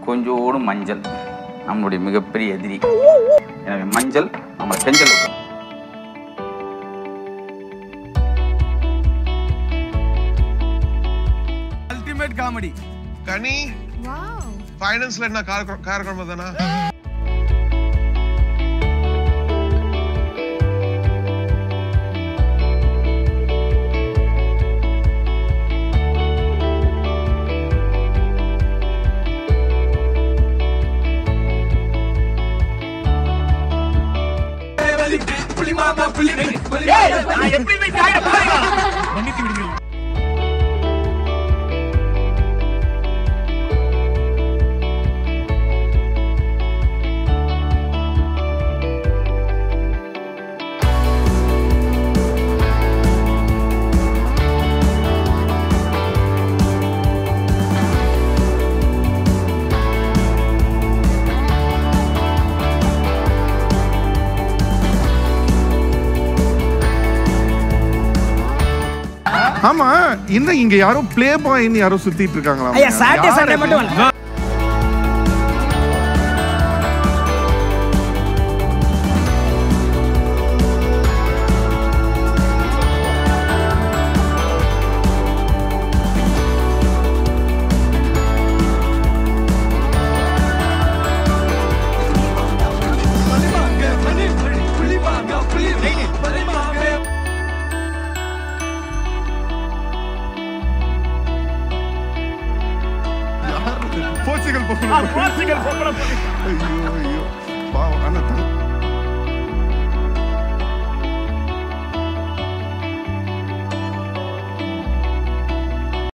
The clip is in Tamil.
கொஞ்சோடு மஞ்சள் நம்மளுடைய மிகப்பெரிய எதிரி எனவே மஞ்சள் நம்ம செஞ்சல் விடும் அல்டிமேட் காமெடி கனி ஃபைனான்ஸ்ல என்ன கார காரக்குழம்பு தானா ஆமா இன்னும் இங்க யாரோ ப்ளே பாய்னு யாரோ சுத்திட்டு இருக்காங்களா ஐயா சாட்டர்டே சண்டே மட்டும் வரல போர்ச்சுகல் போர்ச்சுகல் ஐயோ ஐயோ பாவம் ஆனா தங்க